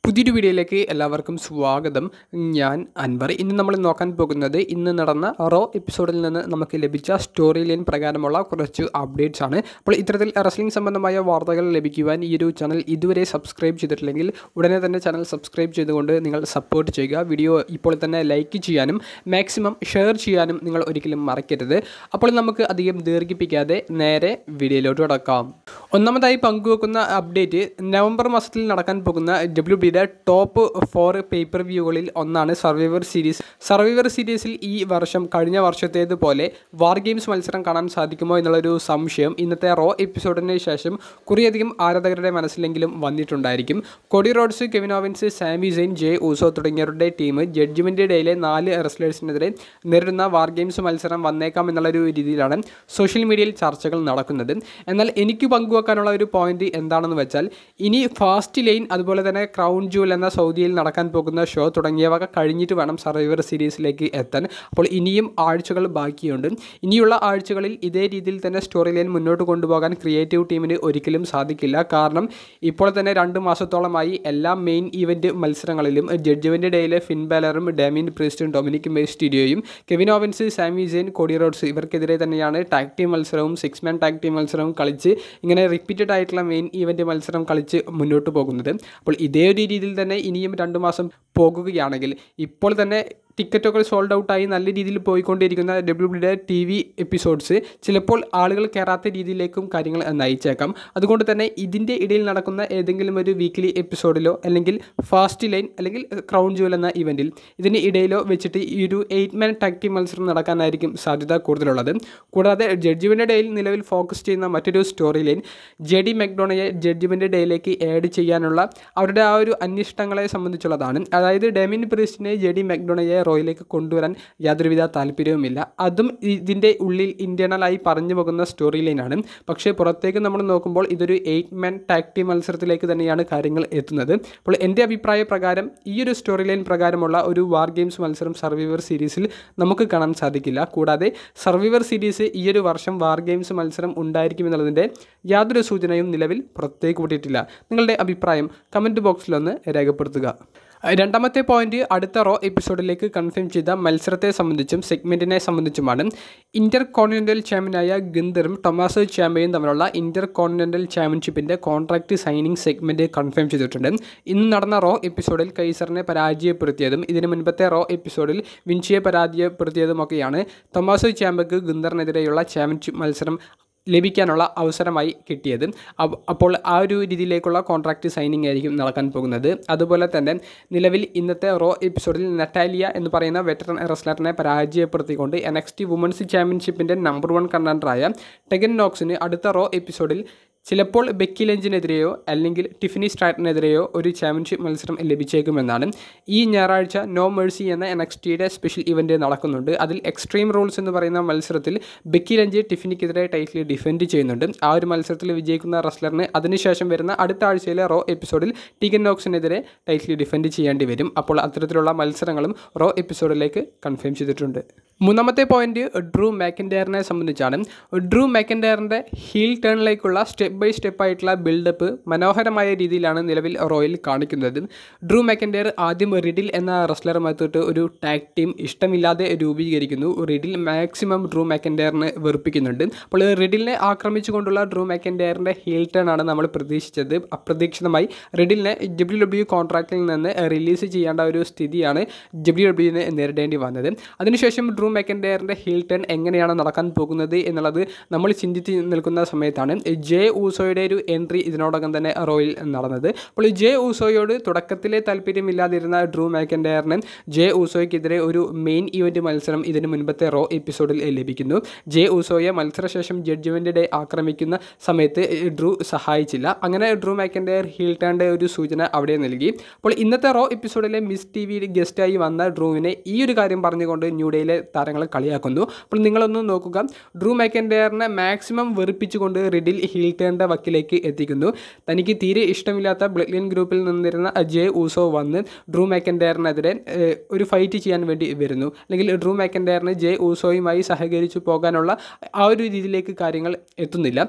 പുതിയൊരു വീഡിയോയിലേക്ക് എല്ലാവർക്കും സ്വാഗതം ഞാൻ അൻവർ ഇന്ന് നമ്മൾ നോക്കാൻ പോകുന്നത് ഇന്ന് നടന്ന റോ എപ്പിസോഡിൽ നിന്ന് നമുക്ക് ലഭിച്ച സ്റ്റോറി ലൈൻ പ്രകാരമുള്ള കുറച്ച് അപ്ഡേറ്റ്സ് ആണ് അപ്പോൾ ഇത്തരത്തിൽ റെസ്ലിംഗ് സംബന്ധമായ വാർത്തകൾ ലഭിക്കുവാൻ ഈ ഒരു ചാനൽ ഇതുവരെ സബ്സ്ക്രൈബ് ചെയ്തിട്ടില്ലെങ്കിൽ ഉടനെ തന്നെ ചാനൽ സബ്സ്ക്രൈബ് ചെയ്തുകൊണ്ട് നിങ്ങൾ സപ്പോർട്ട് ചെയ്യുക വീഡിയോ ഇപ്പോൾ തന്നെ ലൈക്ക് ചെയ്യാനും മാക്സിമം ഷെയർ ചെയ്യാനും നിങ്ങൾ ഒരിക്കലും മറക്കരുത് അപ്പോൾ നമുക്ക് അധികം ദീർഘിപ്പിക്കാതെ നേരെ വീഡിയോയിലോട്ട് കടക്കാം ഒന്നാമതായി പങ്കുവെക്കുന്ന അപ്ഡേറ്റ് നവംബർ മാസത്തിൽ നടക്കാൻ പോകുന്ന ഡബ്ല്യു ബിയുടെ ടോപ്പ് ഫോർ പേപ്പർ വ്യൂകളിൽ ഒന്നാണ് സർവൈവർ സീരീസ് സർവൈവർ സീരീസിൽ ഈ വർഷം കഴിഞ്ഞ വർഷത്തേതുപോലെ വാർ ഗെയിംസ് മത്സരം കാണാൻ സാധിക്കുമോ എന്നുള്ളൊരു സംശയം ഇന്നത്തെ റോ എപ്പിസോഡിന് ശേഷം കുറേയധികം ആരാധകരുടെ മനസ്സിലെങ്കിലും വന്നിട്ടുണ്ടായിരിക്കും Cody Rhodes Kevin Owens Sami Zayn Jey Uso തുടങ്ങിയവരുടെ ടീം ജഡ്ജ്മെൻറ്റ് ഡേയിലെ നാല് റെസ്ലേഴ്സിനെതിരെ നേരിടുന്ന വാർ ഗെയിംസ് മത്സരം വന്നേക്കാം എന്നുള്ളൊരു രീതിയിലാണ് സോഷ്യൽ മീഡിയയിൽ ചർച്ചകൾ നടക്കുന്നത് എന്നാൽ എനിക്ക് പങ്കുവെക്കാനുള്ള ഒരു പോയിന്റ് എന്താണെന്ന് വെച്ചാൽ ഇനി ഫാസ്റ്റ് ലൈൻ അതുപോലെ തന്നെ ക്രൗൺ ജൂൽ എന്ന സൗദിയിൽ നടക്കാൻ പോകുന്ന ഷോ തുടങ്ങിയവ കഴിഞ്ഞിട്ട് വേണം സർവൈവർ സീരീസിലേക്ക് എത്താൻ അപ്പോൾ ഇനിയും ആഴ്ചകൾ ബാക്കിയുണ്ട് ഇനിയുള്ള ആഴ്ചകളിൽ ഇതേ രീതിയിൽ തന്നെ സ്റ്റോറി ലൈൻ മുന്നോട്ട് കൊണ്ടുപോകാൻ ക്രിയേറ്റീവ് ടീമിന് ഒരിക്കലും സാധിക്കില്ല കാരണം ഇപ്പോൾ തന്നെ രണ്ട് മാസത്തോളമായി എല്ലാ മെയിൻ ഇവൻറ്റ് മത്സരങ്ങളിലും ജഡ്ജ്മെൻറ്റ് ഡേയിലെ ഫിൻ ബാലറും ഡാമിൻ പ്രിസ്റ്റും ഡൊമിനിക് മെസ്റ്റിഡിയോയും Kevin Owens Sami Zayn Cody Rhodes ഇവർക്കെതിരെ തന്നെയാണ് ടാഗ് ടീം മത്സരവും സിക്സ് മാൻ ടാഗ് ടീം മത്സരവും കളിച്ച് ഇങ്ങനെ റിപ്പീറ്റഡ് ആയിട്ടുള്ള മെയിൻ ഇവൻറ്റ് മത്സരം കളിച്ച് മുന്നോട്ട് പോകുന്നത് അപ്പോൾ ഇതേ ഒരു രീതിയിൽ തന്നെ ഇനിയും രണ്ട് മാസം പോകുകയാണെങ്കിൽ ഇപ്പോൾ തന്നെ ടിക്കറ്റൊക്കെ സോൾഡ് ഔട്ടായി നല്ല രീതിയിൽ പോയിക്കൊണ്ടിരിക്കുന്ന ഡബ്ല്യു ബിയുടെ ടി വി എപ്പിസോഡ്സ് ചിലപ്പോൾ ആളുകൾ കയറാത്ത രീതിയിലേക്കും കാര്യങ്ങൾ നയിച്ചേക്കാം അതുകൊണ്ട് തന്നെ ഇതിൻ്റെ ഇടയിൽ നടക്കുന്ന ഏതെങ്കിലും ഒരു വീക്ക്ലി എപ്പിസോഡിലോ അല്ലെങ്കിൽ ഫാസ്റ്റ് ലൈൻ അല്ലെങ്കിൽ ക്രൗൺ ജുവൽ എന്ന ഇവൻറ്റിൽ ഇതിന് ഇടയിലോ വെച്ചിട്ട് ഈ ഒരു എയ്റ്റ് മാൻ ടാഗ് ടീം മത്സരം നടക്കാനായിരിക്കും സാധ്യത കൂടുതലുള്ളത് കൂടാതെ ജഡ്ജ്മെൻറ്റ് ഡേയിൽ നിലവിൽ ഫോക്കസ് ചെയ്യുന്ന മറ്റൊരു സ്റ്റോറി ലൈൻ ജെ ഡി മെക്ഡോണയെ ജഡ്ജ്മെൻറ്റ് ഡേയിലേക്ക് ആഡ് ചെയ്യാനുള്ള അവരുടെ ആ ഒരു അന്വേഷണങ്ങളെ സംബന്ധിച്ചുള്ളതാണ് അതായത് ഡെമിൻ പ്രിസ്റ്റിനെ ജെ ഡി മെക്ഡോണയെ റോയിലേക്ക് കൊണ്ടുവരാൻ യാതൊരുവിധ താല്പര്യവുമില്ല അതും ഇതിൻ്റെ ഉള്ളിൽ ഇൻറ്റേർണലായി പറഞ്ഞു പോകുന്ന സ്റ്റോറി ലൈനാണ് പക്ഷേ പുറത്തേക്ക് നമ്മൾ നോക്കുമ്പോൾ ഇതൊരു എയ്റ്റ് മാൻ ടാഗ് ടീം മത്സരത്തിലേക്ക് തന്നെയാണ് കാര്യങ്ങൾ എത്തുന്നത് അപ്പോൾ എൻ്റെ അഭിപ്രായ പ്രകാരം ഈ ഒരു സ്റ്റോറി ലൈൻ പ്രകാരമുള്ള ഒരു വാർ ഗെയിംസ് മത്സരം സർവൈവർ സീരീസിൽ നമുക്ക് കാണാൻ സാധിക്കില്ല കൂടാതെ സർവൈവർ സീരീസ് ഈ ഒരു വർഷം വാർ ഗെയിംസ് മത്സരം ഉണ്ടായിരിക്കുമെന്നുള്ളതിൻ്റെ യാതൊരു സൂചനയും നിലവിൽ പുറത്തേക്ക് വിട്ടിട്ടില്ല നിങ്ങളുടെ അഭിപ്രായം കമൻറ്റ് ബോക്സിലൊന്ന് രേഖപ്പെടുത്തുക രണ്ടാമത്തെ പോയിന്റ് അടുത്ത റോ എപ്പിസോഡിലേക്ക് കൺഫേം ചെയ്ത മത്സരത്തെ സംബന്ധിച്ചും സെഗ്മെൻറ്റിനെ സംബന്ധിച്ചുമാണ് ഇന്റർ കോണ്ടിനെൻ്റൽ ചാമ്പ്യനായ ഗിന്ദറും ടൊമാസോ ചാമ്പ്യനും തമ്മിലുള്ള ഇന്റർ കോണ്ടിനെൻ്റൽ ചാമ്പ്യൻഷിപ്പിൻ്റെ കോൺട്രാക്റ്റ് സൈനിങ് സെഗ്മെൻറ്റ് കൺഫേം ചെയ്തിട്ടുണ്ട് ഇന്ന് നടന്ന റോ എപ്പിസോഡിൽ കൈസറിനെ പരാജയപ്പെടുത്തിയതും ഇതിന് മുൻപത്തെ റോ എപ്പിസോഡിൽ വിൻഷിയെ പരാജയപ്പെടുത്തിയതുമൊക്കെയാണ് ടൊമാസോ ചാമ്പക്ക് ഗിന്ദറിനെതിരെയുള്ള ചാമ്പ്യൻഷിപ്പ് മത്സരം ലഭിക്കാനുള്ള അവസരമായി കിട്ടിയത് അപ്പോൾ ആ ഒരു രീതിയിലേക്കുള്ള കോൺട്രാക്റ്റ് സൈനിങ് ആയിരിക്കും നടക്കാൻ പോകുന്നത് അതുപോലെ തന്നെ നിലവിൽ ഇന്നത്തെ റോ എപ്പിസോഡിൽ നറ്റാലിയ എന്ന് പറയുന്ന വെറ്ററൻ റെസ്ലറിനെ പരാജയപ്പെടുത്തിക്കൊണ്ട് എൻ എക്സ് ടി വുമൻസ് ചാമ്പ്യൻഷിപ്പിൻ്റെ നമ്പർ വൺ കണ്ടൻഡറായ ടെഗൻ നോക്സിന് അടുത്ത റോ എപ്പിസോഡിൽ ചിലപ്പോൾ ബെക്കി ലഞ്ചിനെതിരെയോ അല്ലെങ്കിൽ ടിഫിനി സ്ട്രാറ്റിനെതിരെയോ ഒരു ചാമ്പ്യൻഷിപ്പ് മത്സരം ലഭിച്ചേക്കുമെന്നാണ് ഈ ഞായറാഴ്ച നോ മേഴ്സി എന്ന എൻ എക്സ് ടിയുടെ സ്പെഷ്യൽ ഇവൻറ്റ് നടക്കുന്നുണ്ട് അതിൽ എക്സ്ട്രീം റൂൾസ് എന്ന് പറയുന്ന മത്സരത്തിൽ ബെക്കി ലഞ്ച് ടിഫിനിക്കെതിരെ ടൈറ്റിൽ ഡിഫെൻഡ് ചെയ്യുന്നുണ്ട് ആ ഒരു മത്സരത്തിൽ വിജയിക്കുന്ന റെസ്ലറിന് അതിനുശേഷം വരുന്ന അടുത്ത ആഴ്ചയിലെ റോ എപ്പിസോഡിൽ ടിഗൻ നോക്സിനെതിരെ ടൈറ്റിൽ ഡിഫെൻഡ് ചെയ്യേണ്ടി വരും അപ്പോൾ അത്തരത്തിലുള്ള മത്സരങ്ങളും റോ എപ്പിസോഡിലേക്ക് കൺഫേം ചെയ്തിട്ടുണ്ട് മൂന്നാമത്തെ പോയിന്റ് ഡ്രൂ മാക്കൻഡയറിനെ സംബന്ധിച്ചാണ് ഡ്രൂ മാക്കൻഡയറിൻ്റെ ഹീൽ ടേണിലേക്കുള്ള സ്റ്റെപ്പ് ബൈ സ്റ്റെപ്പ് ആയിട്ടുള്ള ബിൽഡപ്പ് മനോഹരമായ രീതിയിലാണ് നിലവിൽ റോയിൽ കാണിക്കുന്നത് ഡ്രൂ മാക്കൻഡയർ ആദ്യം റിഡിൽ എന്ന റെസ്ലറുമായിട്ട് ഒരു ടാഗ് ടീം ഇഷ്ടമില്ലാതെ രൂപീകരിക്കുന്നു റിഡിൽ മാക്സിമം ഡ്രൂ മാക്കൻഡയറിനെ വെറുപ്പിക്കുന്നുണ്ട് അപ്പോൾ റിഡിലിനെ ആക്രമിച്ചുകൊണ്ടുള്ള ഡ്രൂ മാക്കൻഡയറിൻ്റെ ഹീൽ ടേൺ ആണ് നമ്മൾ പ്രതീക്ഷിച്ചത് അപ്രതീക്ഷിതമായി റിഡിലിനെ ഡബ്ല്യു ഡബ്ല്യു കോൺട്രാക്റ്റിൽ നിന്ന് റിലീസ് ചെയ്യേണ്ട ഒരു സ്ഥിതിയാണ് ഡബ്ല്യു ഡബ്ല്യുവിനെ നേരിടേണ്ടി വന്നത് അതിനുശേഷം ഡ്രൂ മെക്കൻഡയറിൻ്റെ ഹീൽ ടേൺ എങ്ങനെയാണ് നടക്കാൻ പോകുന്നത് എന്നുള്ളത് നമ്മൾ ചിന്തിച്ച് നിൽക്കുന്ന സമയത്താണ് ജെ ഊസോയുടെ ഒരു എൻട്രി ഇതിനോടകം തന്നെ റോയിൽ നടന്നത് അപ്പോൾ ജെ ഊസോയോട് തുടക്കത്തിലെ താല്പര്യമില്ലാതിരുന്ന ഡ്രൂ മാക്കൻഡയറിന് ജെ ഊസോയ്ക്കെതിരെ ഒരു മെയിൻ ഇവൻറ്റ് മത്സരം ഇതിന് മുൻപത്തെ റോ എപ്പിസോഡിൽ ലഭിക്കുന്നു ജെ ഊസോയെ മത്സരശേഷം ജഡ്ജ്മെൻ്റ് ഡേ ആക്രമിക്കുന്ന സമയത്ത് ഡ്രൂ സഹായിച്ചില്ല അങ്ങനെ ഡ്രൂ മാക്കൻഡയർ ഹീൽ ടേണിൻ്റെ ഒരു സൂചന അവിടെ നൽകി അപ്പോൾ ഇന്നത്തെ റോ എപ്പിസോഡിലെ മിസ് ടി വിയിൽ ഗസ്റ്റായി വന്ന ഡ്രൂവിനെ ഈ ഒരു കാര്യം പറഞ്ഞുകൊണ്ട് ന്യൂ ഡേയിലെ താരങ്ങളെ കളിയാക്കുന്നു അപ്പോൾ നിങ്ങളൊന്ന് നോക്കുക ഡ്രൂ മാക്കൻഡയറിനെ മാക്സിമം വെറുപ്പിച്ചുകൊണ്ട് റിഡിൽ ഹീൽ ടേണിൻ്റെ വക്കിലേക്ക് എത്തിക്കുന്നു തനിക്ക് തീരെ ഇഷ്ടമില്ലാത്ത ബ്ലഡ് ലൈൻ ഗ്രൂപ്പിൽ നിന്നിരുന്ന ജെ ഊസോ വന്ന് ഡ്രൂ മാക്കൻഡയറിനെതിരെ ഒരു ഫൈറ്റ് ചെയ്യാൻ വേണ്ടി വരുന്നു അല്ലെങ്കിൽ ഡ്രൂ മാക്കൻഡയറിന് ജെ ഊസോയുമായി സഹകരിച്ചു പോകാനുള്ള ആ ഒരു രീതിയിലേക്ക് കാര്യങ്ങൾ എത്തുന്നില്ല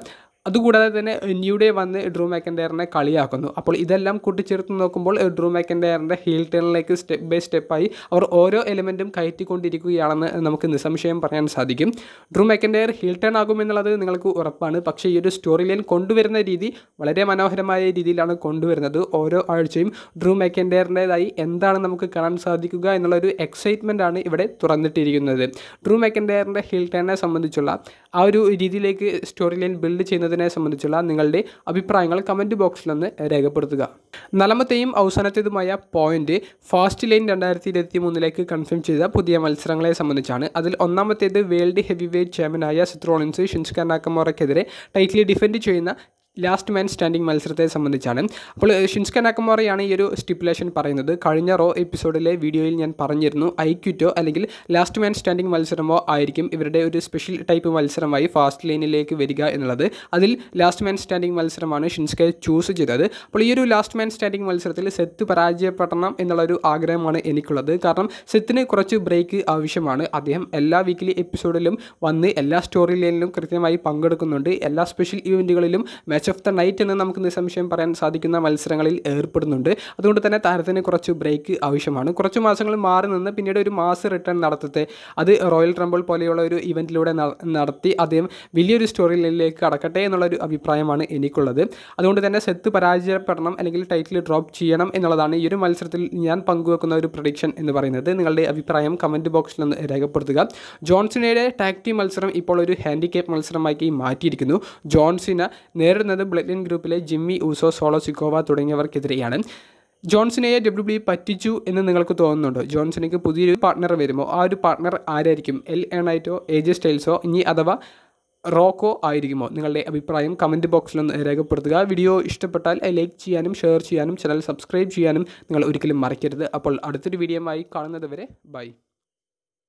അതുകൂടാതെ തന്നെ ന്യൂ ഡേ വന്ന് ഡ്രൂ മാക്കൻഡയറിനെ കളിയാക്കുന്നു അപ്പോൾ ഇതെല്ലാം കൂട്ടിച്ചേർത്ത് നോക്കുമ്പോൾ ഡ്രൂ മാക്കൻഡയറിൻ്റെ ഹീൽ ടേണിലേക്ക് സ്റ്റെപ്പ് ബൈ സ്റ്റെപ്പായി അവർ ഓരോ എലിമെൻറ്റും കയറ്റിക്കൊണ്ടിരിക്കുകയാണെന്ന് നമുക്ക് നിസ്സംശയം പറയാൻ സാധിക്കും ഡ്രൂ മാക്കൻഡയർ ഹീൽ ടേൺ ആകുമെന്നുള്ളത് നിങ്ങൾക്ക് ഉറപ്പാണ് പക്ഷേ ഈ ഒരു സ്റ്റോറി ലൈൻ കൊണ്ടുവരുന്ന രീതി വളരെ മനോഹരമായ രീതിയിലാണ് കൊണ്ടുവരുന്നത് ഓരോ ആഴ്ചയും ഡ്രൂ മാക്കൻഡയറിൻ്റെതായി എന്താണ് നമുക്ക് കാണാൻ സാധിക്കുക എന്നുള്ളൊരു എക്സൈറ്റ്മെൻ്റ് ആണ് ഇവിടെ തുറന്നിട്ടിരിക്കുന്നത് ഡ്രൂ മാക്കൻഡയറിൻ്റെ ഹീൽ ടേണിനെ സംബന്ധിച്ചുള്ള ആ ഒരു രീതിയിലേക്ക് സ്റ്റോറി ലൈൻ ബിൽഡ് ചെയ്യുന്നതിനെ സംബന്ധിച്ചുള്ള നിങ്ങളുടെ അഭിപ്രായങ്ങൾ കമൻറ്റ് ബോക്സിലൊന്ന് രേഖപ്പെടുത്തുക നാലാമത്തെയും അവസാനത്തേതുമായ പോയിന്റ് ഫാസ്റ്റ് ലൈൻ രണ്ടായിരത്തി ഇരുപത്തി മൂന്നിലേക്ക് കൺഫേം ചെയ്ത പുതിയ മത്സരങ്ങളെ സംബന്ധിച്ചാണ് അതിൽ ഒന്നാമത്തേത് വേൾഡ് ഹെവി വെയ്റ്റ് ചാമ്പ്യനായ സിത്രോണിൻസ് ഷിൻസ്ക നാക്കമോറയ്ക്കെതിരെ ടൈറ്റിൽ ഡിഫെൻഡ് ചെയ്യുന്ന ലാസ്റ്റ് മാൻ സ്റ്റാൻഡിംഗ് മത്സരത്തെ സംബന്ധിച്ചാണ് അപ്പോൾ ഷിൻസ്ക നാക്കമോറയാണ് ഈ ഒരു സ്റ്റിപ്പുലേഷൻ പറയുന്നത് കഴിഞ്ഞ റോ എപ്പിസോഡിലെ വീഡിയോയിൽ ഞാൻ പറഞ്ഞിരുന്നു ഐക്വിറ്റോ അല്ലെങ്കിൽ ലാസ്റ്റ് മാൻ സ്റ്റാൻഡിംഗ് മത്സരമോ ആയിരിക്കും ഇവരുടെ ഒരു സ്പെഷ്യൽ ടൈപ്പ് മത്സരമായി ഫാസ്റ്റ് ലൈനിലേക്ക് വരിക എന്നുള്ളത് അതിൽ ലാസ്റ്റ് മാൻ സ്റ്റാൻഡിംഗ് മത്സരമാണ് ഷിൻസ്ക ചൂസ് ചെയ്തത് അപ്പോൾ ഈ ഒരു ലാസ്റ്റ് മാൻ സ്റ്റാൻഡിംഗ് മത്സരത്തിൽ സെത്ത് പരാജയപ്പെടണം എന്നുള്ളൊരു ആഗ്രഹമാണ് എനിക്കുള്ളത് കാരണം സെത്തിന് കുറച്ച് ബ്രേക്ക് ആവശ്യമാണ് അദ്ദേഹം എല്ലാ വീക്കിലി എപ്പിസോഡിലും വന്ന് എല്ലാ സ്റ്റോറി ലൈനിലും കൃത്യമായി പങ്കെടുക്കുന്നുണ്ട് എല്ലാ സ്പെഷ്യൽ ഇവൻറ്റുകളിലും മാച്ച് ഓഫ് ദ നൈറ്റ് എന്ന് നമുക്ക് നിസ്സംശയം പറയാൻ സാധിക്കുന്ന മത്സരങ്ങളിൽ ഏർപ്പെടുന്നുണ്ട് അതുകൊണ്ട് തന്നെ താരത്തിന് കുറച്ച് ബ്രേക്ക് ആവശ്യമാണ് കുറച്ച് മാസങ്ങൾ മാറി നിന്ന് പിന്നീട് ഒരു മാസ് റിട്ടേൺ നടത്തത്തെ അത് റോയൽ ട്രംബിൾ പോലെയുള്ള ഒരു ഇവൻറ്റിലൂടെ നടത്തി അദ്ദേഹം വലിയൊരു സ്റ്റോറി ലൈനിലേക്ക് കടക്കട്ടെ എന്നുള്ളൊരു അഭിപ്രായമാണ് എനിക്കുള്ളത് അതുകൊണ്ട് തന്നെ സെത്ത് പരാജയപ്പെടണം അല്ലെങ്കിൽ ടൈറ്റിൽ ഡ്രോപ്പ് ചെയ്യണം എന്നുള്ളതാണ് ഈ ഒരു മത്സരത്തിൽ ഞാൻ പങ്കുവെക്കുന്ന ഒരു പ്രഡിക്ഷൻ എന്ന് പറയുന്നത് നിങ്ങളുടെ അഭിപ്രായം കമൻറ്റ് ബോക്സിൽ ഒന്ന് രേഖപ്പെടുത്തുക ജോൺസിനയുടെ ടാക് ടീം മത്സരം ഇപ്പോൾ ഒരു ഹാൻഡിക്കേപ്പ് മത്സരമാക്കി മാറ്റിയിരിക്കുന്നു ജോൺസിന നേരിടുന്നത് ബ്ലഡ് ലൈൻ ഗ്രൂപ്പിലെ ജിമ്മി ഊസോ സോളോ സിക്കോവ തുടങ്ങിയവർക്കെതിരെയാണ് ജോൺസിനെയെ ഡബ്ല്യു ബി പറ്റിച്ചു എന്ന് നിങ്ങൾക്ക് തോന്നുന്നുണ്ടോ ജോൺസണിക്ക് പുതിയൊരു പാർട്ട്ണർ വരുമോ ആ ഒരു പാർട്ട്ണർ ആരായിരിക്കും എൽ എണൈറ്റോ എ ജെ സ്റ്റൈൽസോ ഇനി അഥവാ റോക്കോ ആയിരിക്കുമോ നിങ്ങളുടെ അഭിപ്രായം കമൻറ്റ് ബോക്സിലൊന്ന് രേഖപ്പെടുത്തുക വീഡിയോ ഇഷ്ടപ്പെട്ടാൽ ലൈക്ക് ചെയ്യാനും ഷെയർ ചെയ്യാനും ചാനൽ സബ്സ്ക്രൈബ് ചെയ്യാനും നിങ്ങൾ ഒരിക്കലും മറക്കരുത് അപ്പോൾ അടുത്തൊരു വീഡിയോയുമായി കാണുന്നത് വരെ ബൈ